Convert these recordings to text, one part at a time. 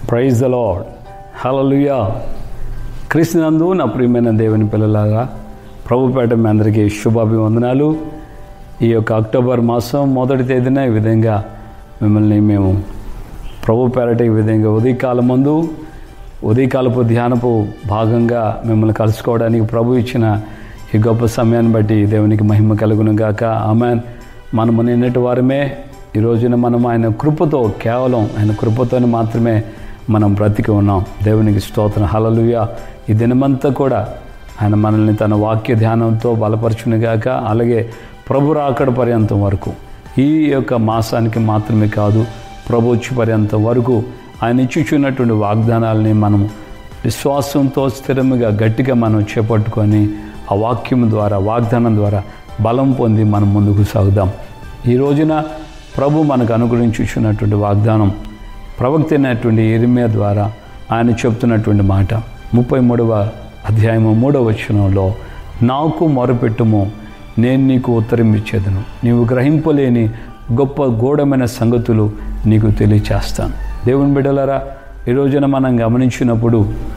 praise the lord హలలుయా క్రీస్తునందు నా ప్రియమైన దేవుని పిల్లలాగా ప్రభుపేట మీ అందరికీ శుభాభివందనాలు ఈ యొక్క అక్టోబర్ మాసం మొదటి తేదీన ఈ విధంగా మిమ్మల్ని మేము ప్రభు పేరట ఈ విధంగా ఉదయకాలం ముందు ఉదయకాలపు ధ్యానపు భాగంగా మిమ్మల్ని కలుసుకోవడానికి ప్రభు ఇచ్చిన ఈ గొప్ప సమయాన్ని బట్టి దేవునికి మహిమ కలుగును గాక ఆమెన్ మనము నిన్నటి వారమే ఈ రోజున మనం ఆయన కృపతో కేవలం ఆయన కృపతోనే మాత్రమే మనం బ్రతికి ఉన్నాం దేవునికి స్తోత్రం హలలుయ ఈ దినమంతా కూడా ఆయన మనల్ని తన వాక్య ధ్యానంతో బలపరచునుగాక అలాగే ప్రభు రాకడ పర్యంతం వరకు ఈ యొక్క మాసానికి మాత్రమే కాదు ప్రభు వచ్చి పర్యంతం వరకు ఆయన ఇచ్చుచున్నటువంటి వాగ్దానాలని మనం విశ్వాసంతో స్థిరముగా గట్టిగా మనం చేపట్టుకొని ఆ వాక్యం ద్వారా వాగ్దానం ద్వారా బలం పొంది మనం ముందుకు సాగుదాం ఈ రోజున ప్రభు మనకు అనుగ్రహించుచున్నటువంటి వాగ్దానం ప్రవక్త అయినటువంటి ఇరిమియా ద్వారా ఆయన చెప్తున్నటువంటి మాట ముప్పై మూడవ అధ్యాయము మూడవ వచనంలో నాకు మొరపెట్టుము నేను నీకు ఉత్తరం ఇచ్చేదను నీవు గ్రహింపలేని గొప్ప గూఢమైన సంగతులు నీకు తెలియచేస్తాను దేవుని బిడ్డలారా ఈ రోజున మనం గమనించినప్పుడు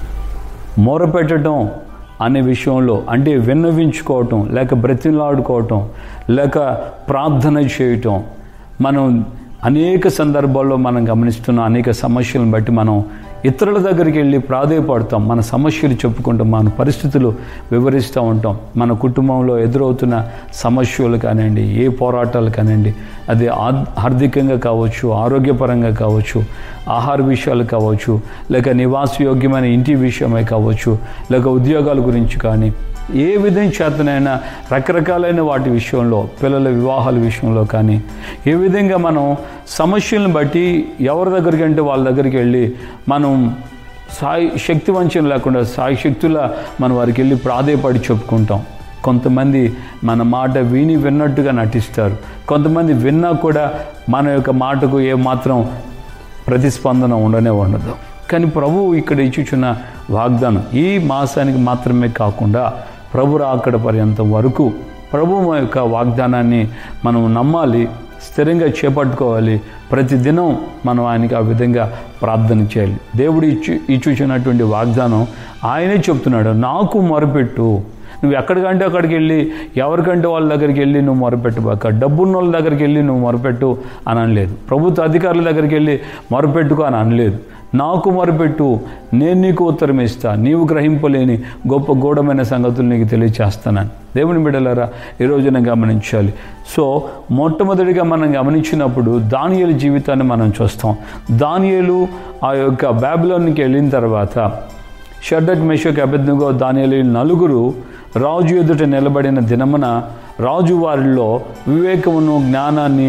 మొరపెట్టడం అనే విషయంలో అంటే విన్నవించుకోవటం లేక బ్రతిలాడుకోవటం లేక ప్రార్థన చేయటం మనం అనేక సందర్భాల్లో మనం గమనిస్తున్న అనేక సమస్యలను బట్టి మనం ఇతరుల దగ్గరికి వెళ్ళి ప్రాధేయపడతాం మన సమస్యలు చెప్పుకుంటాం మన పరిస్థితులు వివరిస్తూ ఉంటాం మన కుటుంబంలో ఎదురవుతున్న సమస్యలు కానివ్వండి ఏ పోరాటాలు కానివ్వండి అది ఆర్థికంగా కావచ్చు ఆరోగ్యపరంగా కావచ్చు ఆహార విషయాలు కావచ్చు లేక నివాసయోగ్యమైన ఇంటి విషయమై కావచ్చు లేక ఉద్యోగాల గురించి కానీ ఏ విధం చేతనైనా రకరకాలైన వాటి విషయంలో పిల్లల వివాహాల విషయంలో కానీ ఏ విధంగా మనం సమస్యలను బట్టి ఎవరి దగ్గరికి అంటే వాళ్ళ దగ్గరికి వెళ్ళి మనం సాయి శక్తి వంచన లేకుండా సాయి శక్తుల మనం వారికి వెళ్ళి ప్రాధేయపడి చెప్పుకుంటాం కొంతమంది మన మాట విని విన్నట్టుగా నటిస్తారు కొంతమంది విన్నా కూడా మన యొక్క మాటకు ఏమాత్రం ప్రతిస్పందన ఉండనే ఉండదు కానీ ప్రభు ఇక్కడ ఇచ్చుచున్న వాగ్దానం ఈ మాసానికి మాత్రమే కాకుండా ప్రభు రాకడ పర్యంతం వరకు ప్రభు యొక్క వాగ్దానాన్ని మనం నమ్మాలి స్థిరంగా చేపట్టుకోవాలి ప్రతిదినం మనం ఆయనకి ఆ విధంగా ప్రార్థన చేయాలి దేవుడు ఇచ్చు ఇచ్చుచున్నటువంటి వాగ్దానం ఆయనే చెప్తున్నాడు నాకు మొరపెట్టు నువ్వు ఎక్కడికంటే అక్కడికి వెళ్ళి ఎవరికంటే వాళ్ళ దగ్గరికి వెళ్ళి నువ్వు మొరపెట్టుబాక డబ్బున్న వాళ్ళ దగ్గరికి వెళ్ళి నువ్వు మొరపెట్టు అని అనలేదు ప్రభుత్వ అధికారుల దగ్గరికి వెళ్ళి మొరపెట్టుకో అని అనలేదు నాకు మొరపెట్టు నేను నీకు ఉత్తరం ఇస్తా నీవు గ్రహింపలేని గొప్ప గూఢమైన సంగతులు నీకు తెలియచేస్తానని దేవుని బిడ్డలారా ఈ రోజున గమనించాలి సో మొట్టమొదటిగా మనం గమనించినప్పుడు దానియలు జీవితాన్ని మనం చూస్తాం దానియలు ఆ యొక్క బ్యాబిలోన్కి వెళ్ళిన తర్వాత షడ్డట్ మెషక్ అభ్యర్థిగా దానియలు నలుగురు రాజు ఎదుట నిలబడిన దినమున రాజు వారిలో వివేకమును జ్ఞానాన్ని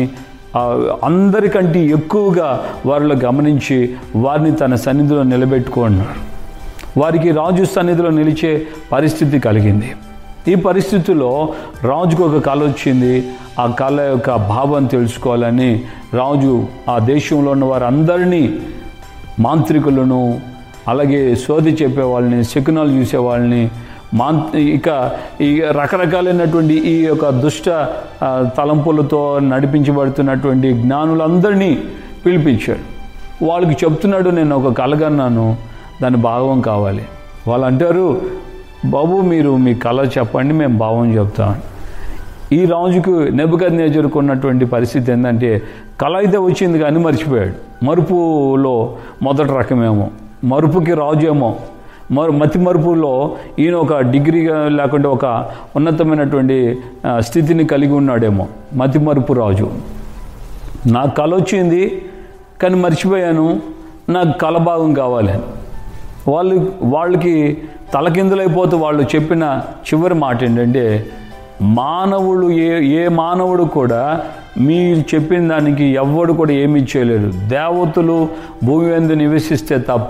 అందరికంటే ఎక్కువగా వారిలో గమనించి వారిని తన సన్నిధిలో నిలబెట్టుకున్నాడు వారికి రాజు సన్నిధిలో నిలిచే పరిస్థితి కలిగింది ఈ పరిస్థితిలో రాజుకు ఒక కళ వచ్చింది ఆ కళ యొక్క భావం తెలుసుకోవాలని రాజు ఆ దేశంలో ఉన్న వారందరినీ మాంత్రికులను అలాగే సోది చెప్పేవాళ్ళని శకునాలు చూసేవాళ్ళని మా ఇక ఈ రకరకాలైనటువంటి ఈ యొక్క దుష్ట తలంపులతో నడిపించబడుతున్నటువంటి జ్ఞానులందరినీ పిలిపించాడు వాళ్ళకి చెప్తున్నాడు నేను ఒక కలగన్నాను దాని భావం కావాలి వాళ్ళు అంటారు బాబు మీరు మీ కళ చెప్పండి మేము భావం చెప్తామని ఈ రాజుకు నెబద్ నేజరుకున్నటువంటి పరిస్థితి ఏంటంటే కళ అయితే వచ్చింది కానీ మర్చిపోయాడు మరుపులో మొదటి రకమేమో మరుపుకి రాజు ఏమో మరు మతి మరుపులో ఈయన ఒక డిగ్రీగా లేకుంటే ఒక ఉన్నతమైనటువంటి స్థితిని కలిగి ఉన్నాడేమో మతి మరుపు రాజు నాకు కళ వచ్చింది కానీ మర్చిపోయాను నాకు కళ భాగం కావాలి వాళ్ళు వాళ్ళకి తలకిందులైపోతూ వాళ్ళు చెప్పిన చివరి మాట ఏంటంటే మానవుడు ఏ ఏ మానవుడు కూడా మీరు చెప్పిన దానికి ఎవ్వడు కూడా ఏమీ చేయలేడు దేవతలు భూమి ఎందు నివసిస్తే తప్ప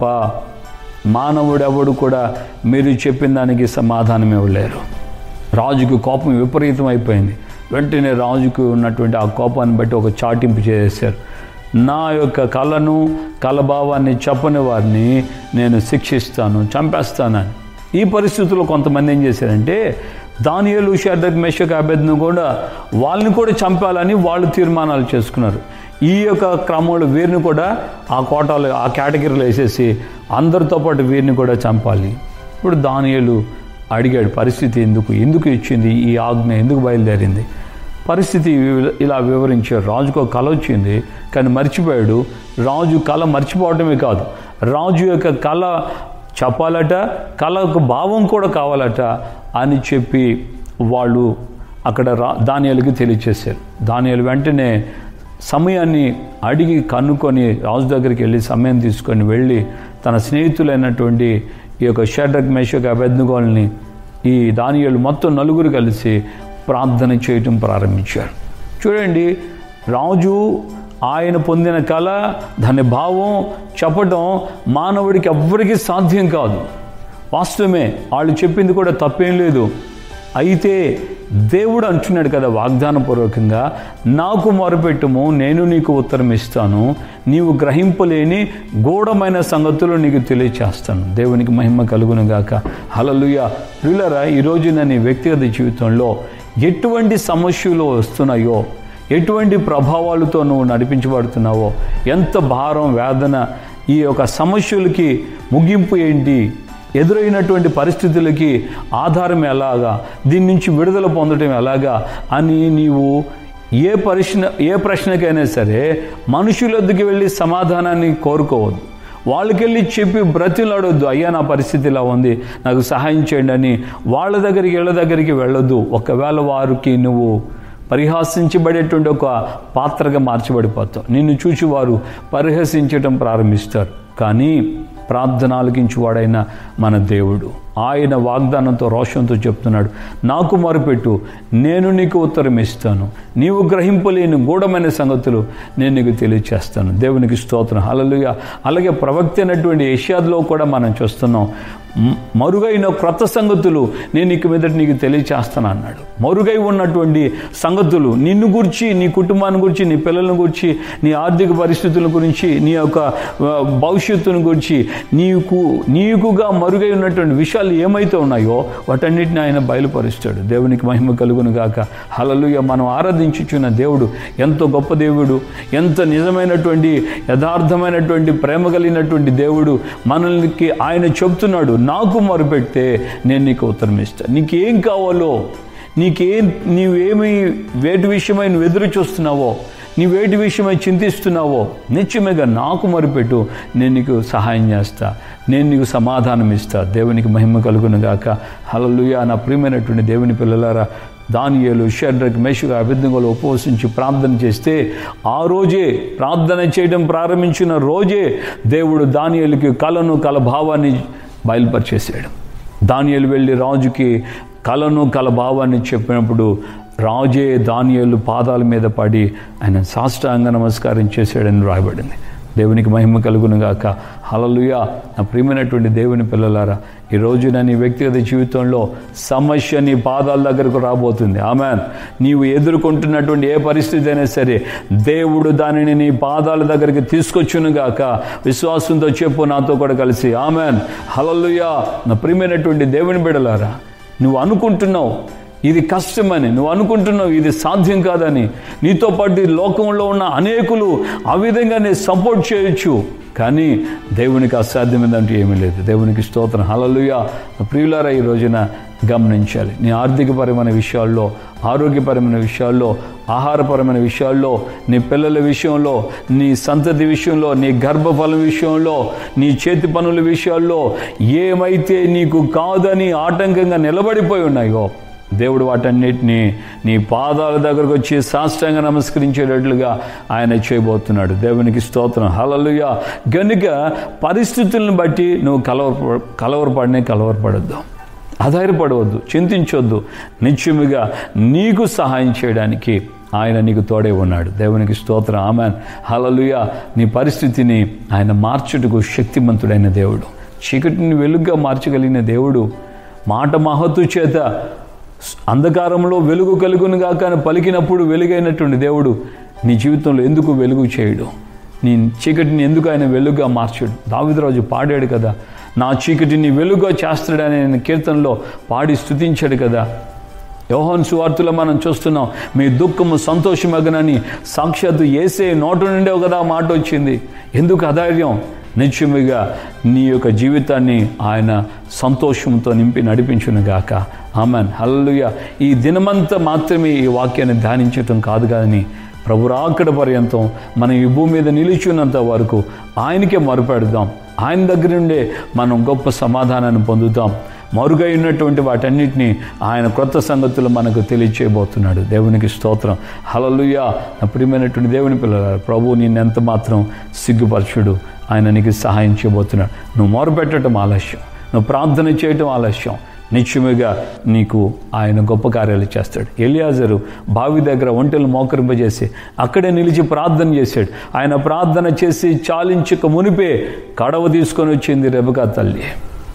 మానవుడెవడు కూడా మీరు చెప్పిన దానికి సమాధానం ఇవ్వలేరు రాజుకు కోపం విపరీతం అయిపోయింది వెంటనే రాజుకు ఉన్నటువంటి ఆ కోపాన్ని బట్టి ఒక చాటింపు చేశారు నా యొక్క కళను కలభావాన్ని చెప్పని వారిని నేను శిక్షిస్తాను చంపేస్తానని ఈ పరిస్థితుల్లో కొంతమంది ఏం చేశారంటే దానియలు షడ్రక్ మెషక్ అభ్యర్థిని కూడా వాళ్ళని కూడా చంపాలని వాళ్ళు తీర్మానాలు చేసుకున్నారు ఈ యొక్క క్రమంలో వీరిని కూడా ఆ కోటాలు ఆ కేటగిరీలో వేసేసి అందరితో పాటు వీరిని కూడా చంపాలి ఇప్పుడు దానియలు అడిగాడు పరిస్థితి ఎందుకు ఎందుకు ఇచ్చింది ఈ ఆజ్ఞ ఎందుకు బయలుదేరింది పరిస్థితి ఇలా వివరించారు రాజుకు ఒక కళ వచ్చింది కానీ మర్చిపోయాడు రాజు కళ మర్చిపోవటమే కాదు రాజు యొక్క కళ చెప్పాలట కళ యొక్క భావం కూడా కావాలట అని చెప్పి వాళ్ళు అక్కడ రా దానియాలకి తెలియచేశారు దానియాలు వెంటనే సమయాన్ని అడిగి కనుక్కొని రాజు దగ్గరికి వెళ్ళి సమయం తీసుకొని వెళ్ళి తన స్నేహితులైనటువంటి ఈ యొక్క షడ్రక్ మేషక్ అభ్యర్థుగోల్ని ఈ దానియాలు మొత్తం నలుగురు కలిసి ప్రార్థన చేయటం ప్రారంభించారు చూడండి రాజు ఆయన పొందిన కళ దాని భావం చెప్పటం మానవుడికి ఎవ్వరికీ సాధ్యం కాదు వాస్తవమే వాళ్ళు చెప్పింది కూడా తప్పేం లేదు అయితే దేవుడు అంటున్నాడు కదా వాగ్దానపూర్వకంగా నాకు మొరపెట్టుము నేను నీకు ఉత్తరం ఇస్తాను నీవు గ్రహింపలేని గూఢమైన సంగతులు నీకు తెలియచేస్తాను దేవునికి మహిమ కలుగును గాక హలలుయ ప్రియులరా ఈరోజు నా నీ వ్యక్తిగత జీవితంలో ఎటువంటి సమస్యలు వస్తున్నాయో ఎటువంటి ప్రభావాలతో నువ్వు నడిపించబడుతున్నావో ఎంత భారం వేదన ఈ యొక్క సమస్యలకి ముగింపు ఏంటి ఎదురైనటువంటి పరిస్థితులకి ఆధారం ఎలాగా దీని నుంచి విడుదల పొందడం ఎలాగా అని నీవు ఏ ప్రశ్న ఏ ప్రశ్నకైనా సరే మనుషుల వద్దకు వెళ్ళి సమాధానాన్ని కోరుకోవద్దు వాళ్ళకెళ్ళి చెప్పి బ్రతిలాడొద్దు అయ్యా నా పరిస్థితి ఇలా ఉంది నాకు సహాయం చేయండి అని వాళ్ళ దగ్గరికి వీళ్ళ దగ్గరికి వెళ్ళొద్దు ఒకవేళ వారికి నువ్వు పరిహాసించబడేటువంటి ఒక పాత్రగా మార్చబడిపోతావు నిన్ను చూసి వారు పరిహసించటం ప్రారంభిస్తారు కానీ ప్రార్థన ఆలకించువాడైన మన దేవుడు ఆయన వాగ్దానంతో రోషంతో చెప్తున్నాడు నాకు మొరపెట్టు నేను నీకు ఉత్తరం ఇస్తాను నీవు గ్రహింపలేని గూఢమైన సంగతులు నేను నీకు తెలియచేస్తాను దేవునికి స్తోత్రం హల్లెలూయా అలాగే ప్రవక్త అయినటువంటి ఏషియాలో కూడా మనం చూస్తున్నాం మ- మరుగైన క్రొత్త సంగతులు నేను ఇక మీదట నీకు తెలియచేస్తాను అన్నాడు మరుగై ఉన్నటువంటి సంగతులు నిన్ను గురించి నీ కుటుంబాన్ని గురించి నీ పిల్లల గురించి నీ ఆర్థిక పరిస్థితుల గురించి నీ యొక్క ఆ, భవిష్యత్తును గురించి నీకు నీకుగా మరుగై ఉన్నటువంటి విషయాలు ఏమైతే ఉన్నాయో వాటన్నిటిని ఆయన బయలుపరుస్తాడు దేవునికి మహిమ కలుగును గాక హలలుయ మనం ఆరాధించుచున్న దేవుడు ఎంతో గొప్ప దేవుడు ఎంత నిజమైనటువంటి యథార్థమైనటువంటి ప్రేమ కలిగినటువంటి దేవుడు మనల్ని ఆయన చెప్తున్నాడు నాకు మొరుపెడితే నేను నీకు ఉత్తరం ఇస్తాను నీకేం కావాలో నీకేం నీవేమి వేటి విషయమై నువ్వు ఎదురు చూస్తున్నావో నీ వేటి విషయమై చింతిస్తున్నావో నిత్యమేగా నాకు మొరుపెట్టు నేను నీకు సహాయం చేస్తా నేను నీకు సమాధానం ఇస్తా దేవునికి మహిమ కలుగును గాక హలలుయ నా ప్రియమైనటువంటి దేవుని పిల్లలారా దానియేలు షడ్రక్ మేషుగా అభిజ్ఞలు ఉపవసించి ప్రార్థన చేస్తే ఆ రోజే ప్రార్థన చేయడం ప్రారంభించిన రోజే దేవుడు దానియేలుకి కలను కల భావాన్ని బయలుపరిచేసాడు దానియేలు వెళ్ళి రాజుకి కలను కల భావాన్ని చెప్పినప్పుడు రాజే దానియేలు పాదాల మీద పడి ఆయన సాష్టాంగ నమస్కారం చేశాడని రాయబడింది దేవునికి మహిమ కలుగును గాక హలలుయ నా ప్రియమైనటువంటి దేవుని పిల్లలారా ఈ రోజు నా నీ వ్యక్తిగత జీవితంలో సమస్య నీ పాదాల దగ్గరకు రాబోతుంది ఆమెన్ నీవు ఎదుర్కొంటున్నటువంటి ఏ పరిస్థితి అయినా సరే దేవుడు దానిని నీ పాదాల దగ్గరికి తీసుకొచ్చును గాక విశ్వాసంతో చెప్పు నాతో కూడా కలిసి ఆమెన్ హలలుయ నా ప్రియమైనటువంటి దేవుని బిడలారా నువ్వు అనుకుంటున్నావు ఇది కష్టమని నువ్వు అనుకుంటున్నావు ఇది సాధ్యం కాదని నీతో పాటు ఈ లోకంలో ఉన్న అనేకులు ఆ విధంగానే సపోర్ట్ చేయొచ్చు కానీ దేవునికి అసాధ్యమైందంటూ ఏమీ లేదు దేవునికి స్తోత్రం హలలుయ ప్రియులారా ఈ రోజున గమనించాలి నీ ఆర్థికపరమైన విషయాల్లో ఆరోగ్యపరమైన విషయాల్లో ఆహారపరమైన విషయాల్లో నీ పిల్లల విషయంలో నీ సంతతి విషయంలో నీ గర్భఫలం విషయంలో నీ చేతి పనుల విషయాల్లో ఏమైతే నీకు కాదని ఆటంకంగా నిలబడిపోయి ఉన్నాయో దేవుడు వాటన్నిటిని నీ పాదాల దగ్గరకు వచ్చి సాష్టాంగా నమస్కరించేటట్లుగా ఆయన చేయబోతున్నాడు దేవునికి స్తోత్రం హలలుయ గనుక పరిస్థితులను బట్టి నువ్వు కలవర కలవరపడనే కలవరపడద్దు ఆధారపడవద్దు చింతించొద్దు నిత్యముగా నీకు సహాయం చేయడానికి ఆయన నీకు తోడే ఉన్నాడు దేవునికి స్తోత్రం ఆమెన్ హలలుయ నీ పరిస్థితిని ఆయన మార్చుటకు శక్తిమంతుడైన దేవుడు చీకటిని వెలుగుగా మార్చగలిగిన దేవుడు మాట మహత్తు చేత అంధకారంలో వెలుగు కలుగునుగా కానీ పలికినప్పుడు వెలుగైనటువంటి దేవుడు నీ జీవితంలో ఎందుకు వెలుగు చేయడు నీ చీకటిని ఎందుకు ఆయన వెలుగుగా మార్చాడు దావిదరాజు పాడాడు కదా నా చీకటిని వెలుగుగా చేస్తాడని ఆయన కీర్తనలో పాడి స్థుతించాడు కదా యోహన్ సువార్తలో మనం చూస్తున్నాం మీ దుఃఖము సంతోషమగనని సాక్షాత్తు ఏసే నోటు నుండే కదా మాట వచ్చింది ఎందుకు అధైర్యం నిత్యముగా నీ యొక్క జీవితాన్ని ఆయన సంతోషంతో నింపి నడిపించును గాక ఆమెన్ హల్లుయ ఈ దినమంతా మాత్రమే ఈ వాక్యాన్ని ధ్యానించటం కాదు కానీ ప్రభు రాకడ పర్యంతం మనం ఈ భూమి మీద నిలిచినంత వరకు ఆయనకే మొరపెడదాం ఆయన దగ్గర నుండే మనం గొప్ప సమాధానాన్ని పొందుతాం మరుగై ఉన్నటువంటి వాటన్నిటిని ఆయన క్రొత్త సంగతులు మనకు తెలియచేయబోతున్నాడు దేవునికి స్తోత్రం హలలుయ నా ప్రియమైనటువంటి దేవుని పిల్లలు ప్రభు నిన్నెంత మాత్రం సిగ్గుపరచుడు ఆయన నీకు సహాయం చేయబోతున్నాడు నువ్వు మొరపెట్టడం ఆలస్యం నువ్వు ప్రార్థన చేయటం ఆలస్యం నిత్యముగా నీకు ఆయన గొప్ప కార్యాలు చేస్తాడు ఎలియాజరు బావి దగ్గర ఒంటెలు మోకరింపజేసి అక్కడే నిలిచి ప్రార్థన చేశాడు ఆయన ప్రార్థన చేసి చాలించక మునిపే కడవ తీసుకొని వచ్చింది రెబకా తల్లి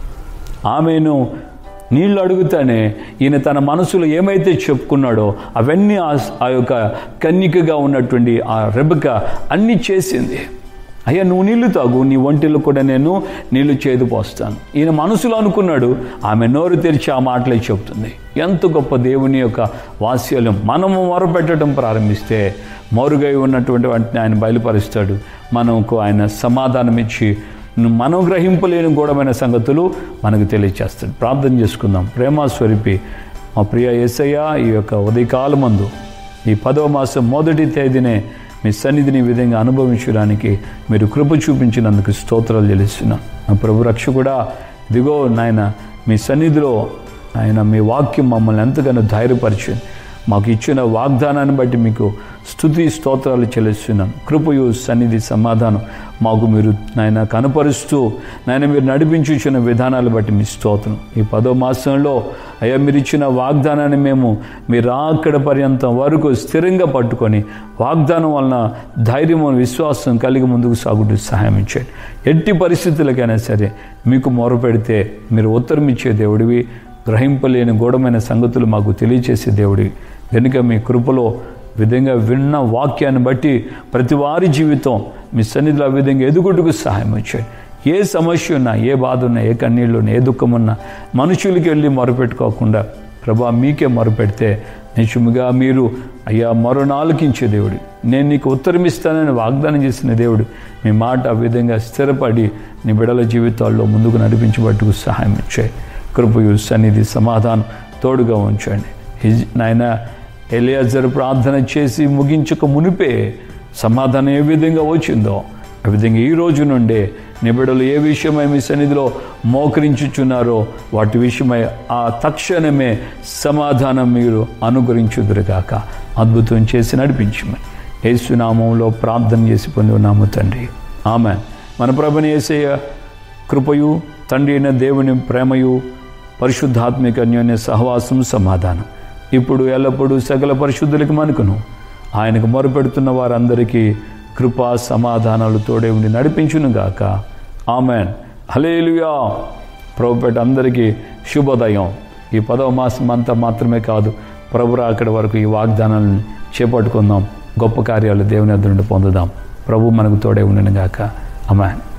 ఆమెను నీళ్లు అడుగుతానే ఈయన తన మనసులో ఏమైతే చెప్పుకున్నాడో అవన్నీ ఆ యొక్క కన్నికగా ఉన్నటువంటి ఆ రెబక అన్నీ చేసింది అయ్యా నువ్వు నీళ్లు తాగు నీ ఒంటిలో కూడా నేను నీళ్లు చేదు పోస్తాను ఈయన మనసులో అనుకున్నాడు ఆమె నోరు తెరిచి ఆ మాటలే చెప్తుంది ఎంత గొప్ప దేవుని యొక్క వాస్యలం మనము మొరపెట్టడం ప్రారంభిస్తే మరుగై ఉన్నటువంటి వాటిని ఆయన బయలుపరుస్తాడు మనకు ఆయన సమాధానం ఇచ్చి మనం గ్రహింపలేని గూఢమైన సంగతులు మనకు తెలియచేస్తాడు ప్రార్థన చేసుకుందాం ప్రేమ స్వరూపి మా ప్రియ ఏసయ్య ఈ యొక్క ఉదయకాల మందు ఈ పదవ మాసం మొదటి తేదీనే మీ సన్నిధిని ఈ విధంగా అనుభవించడానికి మీరు కృప చూపించినందుకు స్తోత్రాలు చెల్లిస్తున్నాం నా ప్రభు రక్ష కూడా ఇదిగో నాయన మీ సన్నిధిలో ఆయన మీ వాక్యం మమ్మల్ని ఎంతగానో ధైర్యపరిచింది మాకు ఇచ్చిన వాగ్దానాన్ని బట్టి మీకు స్థుతి స్తోత్రాలు చెల్లిస్తున్నాం కృపయు సన్నిధి సమాధానం మాకు మీరు నాయన కనపరుస్తూ నాయన మీరు నడిపించుచున్న విధానాలు బట్టి మీ స్తోత్రం ఈ పదో మాసంలో అయ్యా మీరు ఇచ్చిన వాగ్దానాన్ని మేము మీరు అక్కడ పర్యంతం వరకు స్థిరంగా పట్టుకొని వాగ్దానం వలన ధైర్యం విశ్వాసం కలిగి ముందుకు సాగుతూ సహాయం ఇచ్చేయండి ఎట్టి పరిస్థితులకైనా సరే మీకు మొరపెడితే మీరు ఉత్తరం ఇచ్చే దేవుడివి గ్రహింపలేని గూఢమైన సంగతులు మాకు తెలియచేసే దేవుడివి కనుక మీ కృపలో విధంగా విన్న వాక్యాన్ని బట్టి ప్రతి వారి జీవితం మీ సన్నిధిలో ఆ విధంగా ఎదుగుటకు సహాయం వచ్చాయి ఏ సమస్య ఉన్నా ఏ బాధ ఉన్నా ఏ కన్నీళ్ళు ఉన్నా ఏ దుఃఖం ఉన్నా మనుషులకి వెళ్ళి మొరపెట్టుకోకుండా ప్రభా మీకే మొరపెడితే నిజముగా మీరు అయ్యా మరో నాలుకించే దేవుడు నేను నీకు ఉత్తరం ఇస్తానని వాగ్దానం చేసిన దేవుడు మీ మాట ఆ విధంగా స్థిరపడి నీ బిడల జీవితాల్లో ముందుకు నడిపించబట్టుకు సహాయం ఇచ్చాయి కృపయు సన్నిధి సమాధానం తోడుగా ఉంచండి హిజ్ నాయన ఎలియాజర్ ప్రార్థన చేసి ముగించక మునిపే సమాధానం ఏ విధంగా వచ్చిందో ఆ విధంగా ఈ రోజు నుండే నిబిడలు ఏ విషయమై మీ సన్నిధిలో మోకరించుచున్నారో వాటి విషయమై ఆ తక్షణమే సమాధానం మీరు అనుగ్రహించుదురుగాక అద్భుతం చేసి నడిపించమని యేసునామంలో ప్రార్థన చేసి పొంది ఉన్నాము తండ్రి ఆమె మన ప్రభుని ఏసయ్య కృపయు తండ్రి అయిన దేవుని ప్రేమయు పరిశుద్ధాత్మిక అన్యోన్య సహవాసం సమాధానం ఇప్పుడు ఎల్లప్పుడూ సకల పరిశుద్ధులకి మనకును ఆయనకు మొరపెడుతున్న వారందరికీ కృపా సమాధానాలు తోడే ఉండి నడిపించును గాక ఆమెన్ హలేలుయా ప్రభుపేట అందరికీ శుభోదయం ఈ పదవ మాసం అంతా మాత్రమే కాదు ప్రభు అక్కడి వరకు ఈ వాగ్దానాలను చేపట్టుకుందాం గొప్ప కార్యాలు దేవుని అద్దరుండి పొందుదాం ప్రభు మనకు తోడే ఉండిన గాక అమెన్